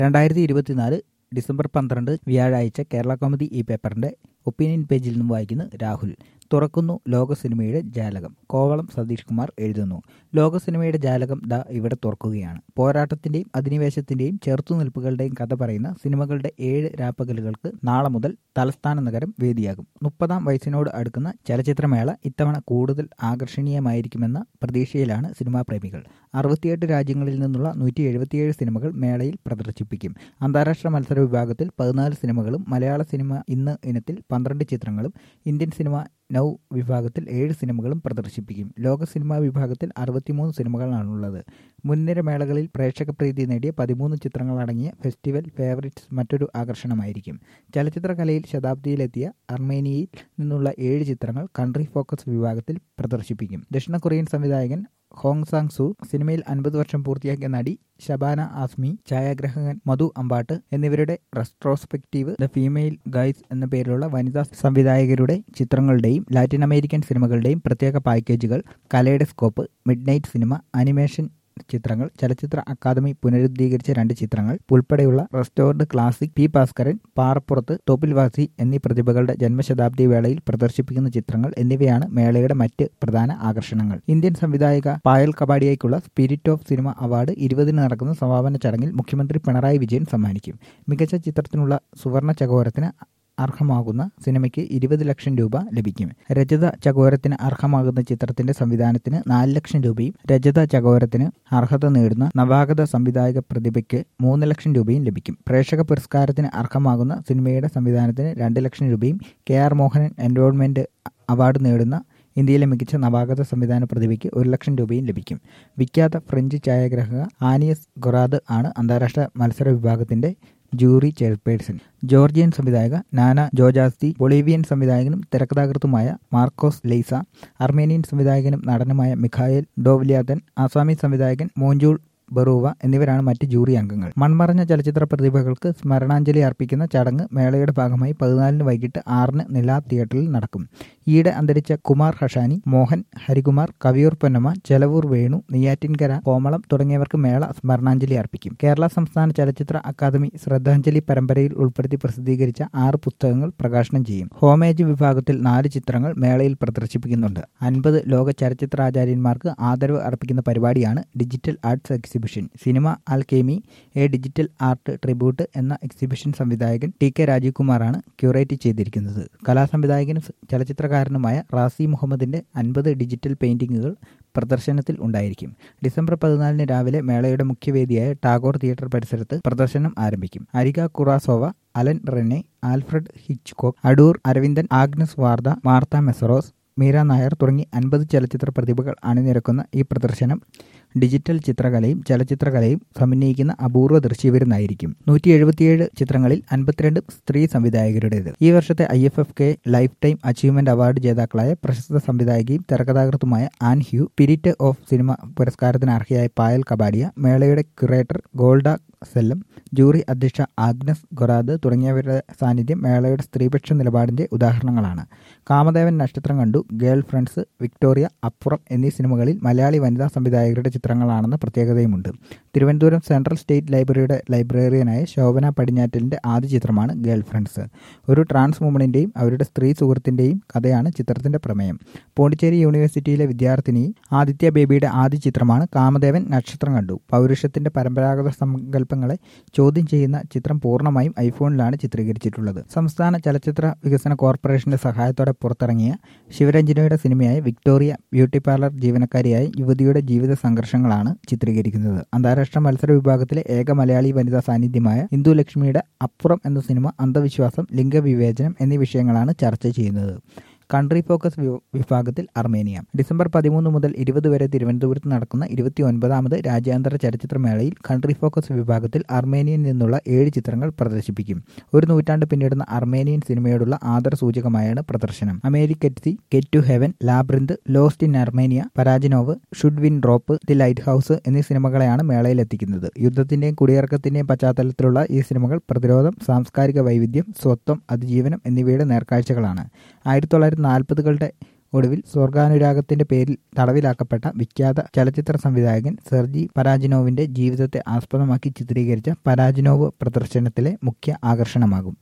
രണ്ടായിരത്തി ഇരുപത്തിനാല് ഡിസംബർ പന്ത്രണ്ട് വ്യാഴാഴ്ച കേരള കോമഡി ഈ പേപ്പറിന്റെ ഒപ്പീനിയൻ പേജിൽ നിന്നും വായിക്കുന്നു രാഹുൽ തുറക്കുന്നു ലോക സിനിമയുടെ ജാലകം കോവളം സതീഷ് കുമാർ എഴുതുന്നു ലോക സിനിമയുടെ ജാലകം ദാ ഇവിടെ തുറക്കുകയാണ് പോരാട്ടത്തിന്റെയും അധിനിവേശത്തിന്റെയും ചെറുത്തുനിൽപ്പുകളുടെയും കഥ പറയുന്ന സിനിമകളുടെ ഏഴ് രാപ്പകലുകൾക്ക് നാളെ മുതൽ തലസ്ഥാന നഗരം വേദിയാകും മുപ്പതാം വയസ്സിനോട് അടുക്കുന്ന ചലച്ചിത്രമേള ഇത്തവണ കൂടുതൽ ആകർഷണീയമായിരിക്കുമെന്ന പ്രതീക്ഷയിലാണ് സിനിമാ പ്രേമികൾ അറുപത്തിയെട്ട് രാജ്യങ്ങളിൽ നിന്നുള്ള നൂറ്റി എഴുപത്തിയേഴ് സിനിമകൾ മേളയിൽ പ്രദർശിപ്പിക്കും അന്താരാഷ്ട്ര മത്സര വിഭാഗത്തിൽ പതിനാല് സിനിമകളും മലയാള സിനിമ ഇന്ന് ഇനത്തിൽ പന്ത്രണ്ട് ചിത്രങ്ങളും ഇന്ത്യൻ സിനിമ നൗ വിഭാഗത്തിൽ ഏഴ് സിനിമകളും പ്രദർശിപ്പിക്കും ലോക സിനിമാ വിഭാഗത്തിൽ അറുപത്തിമൂന്ന് സിനിമകളാണുള്ളത് മുൻനിര മേളകളിൽ പ്രേക്ഷക പ്രീതി നേടിയ പതിമൂന്ന് ചിത്രങ്ങളടങ്ങിയ ഫെസ്റ്റിവൽ ഫേവറിറ്റ്സ് മറ്റൊരു ആകർഷണമായിരിക്കും ചലച്ചിത്ര കലയിൽ ശതാബ്ദിയിലെത്തിയ അർമേനിയയിൽ നിന്നുള്ള ഏഴ് ചിത്രങ്ങൾ കൺട്രി ഫോക്കസ് വിഭാഗത്തിൽ പ്രദർശിപ്പിക്കും ദക്ഷിണ കൊറിയൻ സംവിധായകൻ ഹോങ് സാങ് സു സിനിമയിൽ അൻപത് വർഷം പൂർത്തിയാക്കിയ നടി ഷബാന ആസ്മി ഛായാഗ്രഹകൻ മധു അമ്പാട്ട് എന്നിവരുടെ റെസ്ട്രോസ്പെക്റ്റീവ് ദ ഫീമെയിൽ ഗൈസ് എന്ന പേരിലുള്ള വനിതാ സംവിധായകരുടെ ചിത്രങ്ങളുടെയും ലാറ്റിൻ അമേരിക്കൻ സിനിമകളുടെയും പ്രത്യേക പാക്കേജുകൾ കലയുടെ scope midnight cinema animation ചിത്രങ്ങൾ ചലച്ചിത്ര അക്കാദമി പുനരുദ്ധീകരിച്ച രണ്ട് ചിത്രങ്ങൾ ഉൾപ്പെടെയുള്ള റെസ്റ്റോർഡ് ക്ലാസിക് പി ഭാസ്കരൻ പാറപ്പുറത്ത് തോപ്പിൽവാസി എന്നീ പ്രതിഭകളുടെ ജന്മശതാബ്ദി വേളയിൽ പ്രദർശിപ്പിക്കുന്ന ചിത്രങ്ങൾ എന്നിവയാണ് മേളയുടെ മറ്റ് പ്രധാന ആകർഷണങ്ങൾ ഇന്ത്യൻ സംവിധായിക പായൽ കപാഡിയയ്ക്കുള്ള സ്പിരിറ്റ് ഓഫ് സിനിമ അവാർഡ് ഇരുപതിന് നടക്കുന്ന സമാപന ചടങ്ങിൽ മുഖ്യമന്ത്രി പിണറായി വിജയൻ സമ്മാനിക്കും മികച്ച ചിത്രത്തിനുള്ള സുവർണ ചകോരത്തിന് അർഹമാകുന്ന സിനിമയ്ക്ക് ഇരുപത് ലക്ഷം രൂപ ലഭിക്കും രജത ചകോരത്തിന് അർഹമാകുന്ന ചിത്രത്തിന്റെ സംവിധാനത്തിന് നാല് ലക്ഷം രൂപയും രജത ചകോരത്തിന് അർഹത നേടുന്ന നവാഗത സംവിധായക പ്രതിഭയ്ക്ക് മൂന്ന് ലക്ഷം രൂപയും ലഭിക്കും പ്രേക്ഷക പുരസ്കാരത്തിന് അർഹമാകുന്ന സിനിമയുടെ സംവിധാനത്തിന് രണ്ട് ലക്ഷം രൂപയും K R Mohanan endowment award നേടുന്ന ഇന്ത്യയിലെ മികച്ച നവാഗത സംവിധാന പ്രതിഭയ്ക്ക് ഒരു ലക്ഷം രൂപയും ലഭിക്കും വിഖ്യാത ഫ്രഞ്ച് ഛായാഗ്രഹക ആനിയസ് ഗൊറാദ് ആണ് അന്താരാഷ്ട്ര മത്സര വിഭാഗത്തിന്റെ ജൂറി ചെയർപേഴ്സൺ ജോർജിയൻ സംവിധായക നാന ജോജാസ്തി ബൊളീവിയൻ സംവിധായകനും തിരക്കഥാകൃത്തുമായ മാർക്കോസ് ലെയ്സ അർമേനിയൻ സംവിധായകനും നടനുമായ മിഖായേൽ ഡോവ്ലിയാതൻ ആസാമി സംവിധായകൻ മോഞ്ചൂൾ ബറൂവ എന്നിവരാണ് മറ്റ് ജൂറി അംഗങ്ങൾ മൺമറഞ്ഞ ചലച്ചിത്ര പ്രതിഭകൾക്ക് സ്മരണാഞ്ജലി അർപ്പിക്കുന്ന ചടങ്ങ് മേളയുടെ ഭാഗമായി പതിനാലിന് വൈകിട്ട് ആറിന് നിലാ തിയേറ്ററിൽ നടക്കും ഈയിടെ അന്തരിച്ച കുമാർ ഹഷാനി മോഹൻ ഹരികുമാർ കവിയൂർ പൊന്നമ്മ ചെലവൂർ വേണു നെയ്യാറ്റിൻകര കോമളം തുടങ്ങിയവർക്ക് മേള സ്മരണാഞ്ജലി അർപ്പിക്കും കേരള സംസ്ഥാന ചലച്ചിത്ര അക്കാദമി ശ്രദ്ധാഞ്ജലി പരമ്പരയിൽ ഉൾപ്പെടുത്തി പ്രസിദ്ധീകരിച്ച ആറ് പുസ്തകങ്ങൾ പ്രകാശനം ചെയ്യും ഹോമേജ് വിഭാഗത്തിൽ നാല് ചിത്രങ്ങൾ മേളയിൽ പ്രദർശിപ്പിക്കുന്നുണ്ട് അൻപത് ലോക ചലച്ചിത്രാചാര്യന്മാർക്ക് ആദരവ് അർപ്പിക്കുന്ന പരിപാടിയാണ് digital arts exhibition cinema alchemy a digital art tribute എന്ന എക്സിബിഷൻ സംവിധായകൻ ടി കെ രാജീവ് കുമാറാണ് ക്യൂറേറ്റ് ചെയ്തിരിക്കുന്നത് കലാസംവിധായകനും ചലച്ചിത്രകാരനുമായ റാസി മുഹമ്മദിന്റെ അൻപത് ഡിജിറ്റൽ പെയിന്റിങ്ങുകൾ പ്രദർശനത്തിൽ ഉണ്ടായിരിക്കും ഡിസംബർ പതിനാലിന് രാവിലെ മേളയുടെ മുഖ്യവേദിയായ ടാഗോർ തിയേറ്റർ പരിസരത്ത് പ്രദർശനം ആരംഭിക്കും അരിക Kurosawa Alain Resnais Alfred Hitchcock Adoor Aravindan Agnes Varda Marta Meszaros Mira Nair തുടങ്ങി അൻപത് ചലച്ചിത്ര പ്രതിഭകൾ അണിനിരക്കുന്ന ഈ പ്രദർശനം ഡിജിറ്റൽ ചിത്രകലയും ചലച്ചിത്രകലയും സമന്വയിക്കുന്ന അപൂർവ ദൃശ്യവിരുന്നായിരിക്കും നൂറ്റി എഴുപത്തിയേഴ് ചിത്രങ്ങളിൽ അൻപത്തിരണ്ട് സ്ത്രീ സംവിധായകരുടേത് ഈ വർഷത്തെ I F F K lifetime achievement award ജേതാക്കളായ പ്രശസ്ത സംവിധായകയും തിരക്കഥാകൃത്തുമായ Ann Hui spirit of cinema പുരസ്കാരത്തിന് അർഹയായ പായൽ കബാഡിയ മേളയുടെ ക്യൂറേറ്റർ ഗോൾഡ സെല്ലം ജൂറി അധ്യക്ഷ ആഗ്നസ് ഗൊറാദ് തുടങ്ങിയവരുടെ സാന്നിധ്യം മേളയുടെ സ്ത്രീപക്ഷ നിലപാടിന്റെ ഉദാഹരണങ്ങളാണ് കാമദേവൻ നക്ഷത്രം കണ്ടു ഗേൾ ഫ്രണ്ട്സ് വിക്ടോറിയ അപ്പുറം എന്നീ സിനിമകളിൽ മലയാളി വനിതാ സംവിധായകരുടെ ചിത്രങ്ങളാണെന്ന പ്രത്യേകതയുമുണ്ട് തിരുവനന്തപുരം സെൻട്രൽ സ്റ്റേറ്റ് ലൈബ്രറിയുടെ ലൈബ്രറിയനായ ശോഭന പടിഞ്ഞാറ്റലിന്റെ ആദ്യ ചിത്രമാണ് ഗേൾ ഫ്രണ്ട്സ് ഒരു ട്രാൻസ് വുമണിന്റെയും അവരുടെ സ്ത്രീ സുഹൃത്തിന്റെയും കഥയാണ് ചിത്രത്തിന്റെ പ്രമേയം പോണ്ടിച്ചേരി യൂണിവേഴ്സിറ്റിയിലെ വിദ്യാർത്ഥിനി ആദിത്യ ബേബിയുടെ ആദ്യ ചിത്രമാണ് കാമദേവൻ നക്ഷത്രം കണ്ടു പൗരുഷത്തിന്റെ പരമ്പരാഗത സങ്കല്പങ്ങളെ ചോദ്യം ചെയ്യുന്ന ചിത്രം പൂർണ്ണമായും ഐഫോണിലാണ് ചിത്രീകരിച്ചിട്ടുള്ളത് സംസ്ഥാന ചലച്ചിത്ര വികസന കോർപ്പറേഷന്റെ സഹായത്തോടെ പുറത്തിറങ്ങിയ ശിവരഞ്ജനയുടെ സിനിമയായ വിക്ടോറിയ ബ്യൂട്ടി പാർലർ ജീവനക്കാരിയായ യുവതിയുടെ ജീവിത സംഘർഷങ്ങളാണ് ചിത്രീകരിക്കുന്നത് അന്താരാഷ്ട്ര മത്സര വിഭാഗത്തിലെ ഏക മലയാളി വനിതാ സാന്നിധ്യമായ ഇന്ദു ലക്ഷ്മിയുടെ അപ്പുറം എന്ന സിനിമ അന്ധവിശ്വാസം ലിംഗവിവേചനം എന്നീ വിഷയങ്ങളാണ് ചർച്ച ചെയ്യുന്നത് കൺട്രി ഫോക്കസ് വിഭാഗത്തിൽ അർമേനിയ ഡിസംബർ പതിമൂന്ന് മുതൽ ഇരുപത് വരെ തിരുവനന്തപുരത്ത് നടക്കുന്ന ഇരുപത്തി ഒൻപതാമത് രാജ്യാന്തര ചലച്ചിത്രമേളയിൽ കൺട്രി ഫോക്കസ് വിഭാഗത്തിൽ അർമേനിയയിൽ നിന്നുള്ള ഏഴ് ചിത്രങ്ങൾ പ്രദർശിപ്പിക്കും ഒരു നൂറ്റാണ്ട് പിന്നിടുന്ന അർമേനിയൻ സിനിമയോടുള്ള ആദര സൂചകമായാണ് പ്രദർശനം Amerikatsi get to heaven labyrinth lost in Armenia Parajanov should win drop the lighthouse എന്നീ സിനിമകളെയാണ് മേളയിൽ എത്തിക്കുന്നത് യുദ്ധത്തിന്റെയും കുടിയിറക്കത്തിന്റെയും പശ്ചാത്തലത്തിലുള്ള ഈ സിനിമകൾ പ്രതിരോധം സാംസ്കാരിക വൈവിധ്യം സ്വത്വം അതിജീവനം എന്നിവയുടെ നേർക്കാഴ്ചകളാണ് ആയിരത്തി തൊള്ളായിരത്തി നാൽപ്പതുകളുടെ ഒടുവിൽ സ്വർഗാനുരാഗത്തിന്റെ പേരിൽ തടവിലാക്കപ്പെട്ട വിഖ്യാത ചലച്ചിത്ര സംവിധായകൻ സെർജി പരാജിനോവിന്റെ ജീവിതത്തെ ആസ്പദമാക്കി ചിത്രീകരിച്ച പരാജിനോവ് പ്രദർശനത്തിലെ മുഖ്യ ആകർഷണമാകും